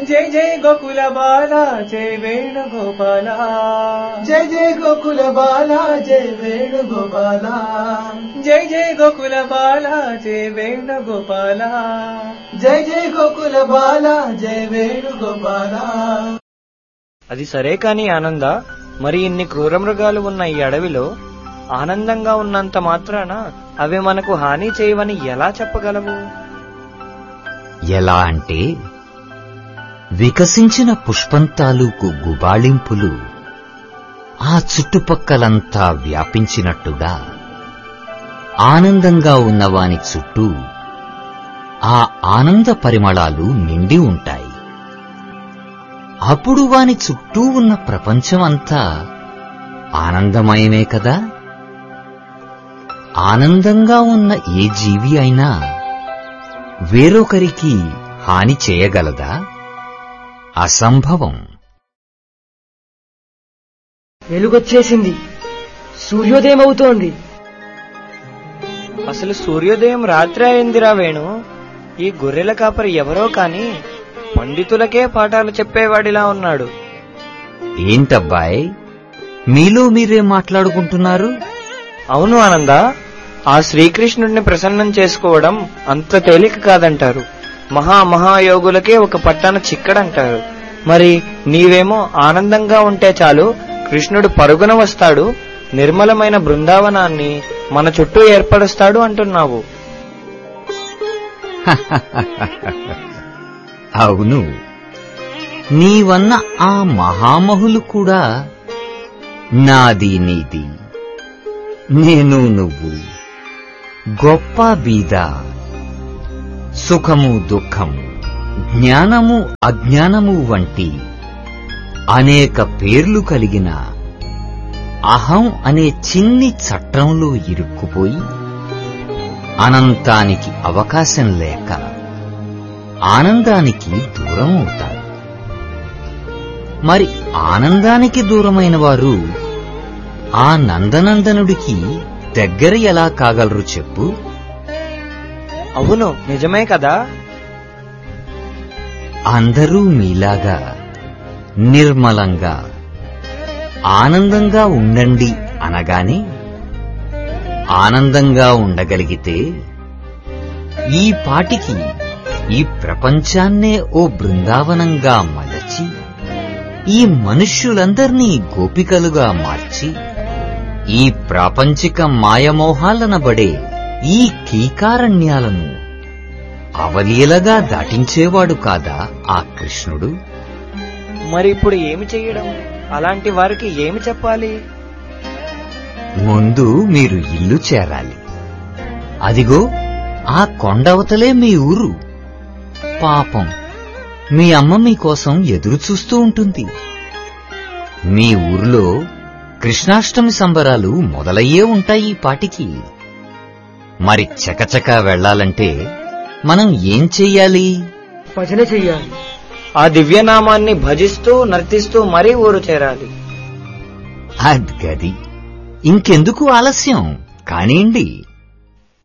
జై జై గోకుల బాల జై వేణుగోపాల జయ జయ గోకుల బాల జయ వేణుగోపాల జై జై గోకుల బాల జై వేణుగోపాల జయ జయ గోకుల బాల జయ వేణుగోపాల అది సరే కాని ఆనంద మరి ఇన్ని క్రూర మృగాలు ఉన్న ఈ అడవిలో ఆనందంగా ఉన్నంత మాత్రాన అవి మనకు హాని చేయవని ఎలా చెప్పగలవు ఎలా అంటే వికసించిన పుష్పం తాలూకు గుబాళింపులు ఆ చుట్టుపక్కలంతా వ్యాపించినట్టుగా ఆనందంగా ఉన్నవాని చుట్టూ ఆ ఆనంద పరిమళాలు నిండి ఉంటాయి అప్పుడు వాని చుట్టూ ఉన్న ప్రపంచమంతా ఆనందమయమే కదా ఆనందంగా ఉన్న ఏ జీవి అయినా వేరొకరికి హాని చేయగలదా అసంభవం వెలుగొచ్చేసింది సూర్యోదయం అవుతోంది అసలు సూర్యోదయం రాత్రి అయిందిరా వేణు ఈ గొర్రెల కాపరి ఎవరో కాని పండితులకే పాఠాలు చెప్పేవాడిలా ఉన్నాడు ఏంటబ్బాయ్ మీలో మీరే మాట్లాడుకుంటున్నారు అవును ఆనంద ఆ శ్రీకృష్ణుడిని ప్రసన్నం చేసుకోవడం అంత తేలిక కాదంటారు మహా మహాయోగులకే ఒక పట్టాన చిక్కడంటారు మరి నీవేమో ఆనందంగా ఉంటే చాలు కృష్ణుడు పరుగున వస్తాడు నిర్మలమైన బృందావనాన్ని మన చుట్టూ ఏర్పరుస్తాడు అంటున్నావు అవును నీవన్న ఆ మహామహులు కూడా నాది నీది నేను నువ్వు గొప్ప బీద సుఖము దుఃఖము జ్ఞానము అజ్ఞానము వంటి అనేక పేర్లు కలిగిన అహం అనే చిన్ని చట్రంలో ఇరుక్కుపోయి అనంతానికి అవకాశం లేక ఆనందానికి దూరం అవుతారు మరి ఆనందానికి దూరమైన వారు ఆ నందనందనుడికి దగ్గర ఎలా కాగలరు చెప్పు అవును నిజమే కదా అందరూ మీలాగా నిర్మలంగా ఆనందంగా ఉండండి అనగానే ఆనందంగా ఉండగలిగితే ఈ పాటికి ఈ ప్రపంచాన్నే ఓ బృందావనంగా మలచి ఈ మనుష్యులందర్నీ గోపికలుగా మార్చి ఈ ప్రాపంచిక మాయమోహాలనబడే ఈ కీకారణ్యాలను అవలీలగా దాటించేవాడు కాదా ఆ కృష్ణుడు మరి ఇప్పుడు ఏమి చెయ్యడం అలాంటి వారికి ఏమి చెప్పాలి ముందు మీరు ఇల్లు చేరాలి అదిగో ఆ కొండవతలే మీ ఊరు పాపం మీ అమ్మ మీకోసం ఎదురు చూస్తూ ఉంటుంది మీ ఊరిలో కృష్ణాష్టమి సంబరాలు మొదలయ్యే ఉంటాయి ఈ పాటికి మరి చకచకా వెళ్ళాలంటే మనం ఏం చెయ్యాలి భజన చెయ్యాలి ఆ దివ్యనామాన్ని భజిస్తూ నర్తిస్తూ మరీ ఊరు చేరాలి అద్గది ఇంకెందుకు ఆలస్యం కానివ్వండి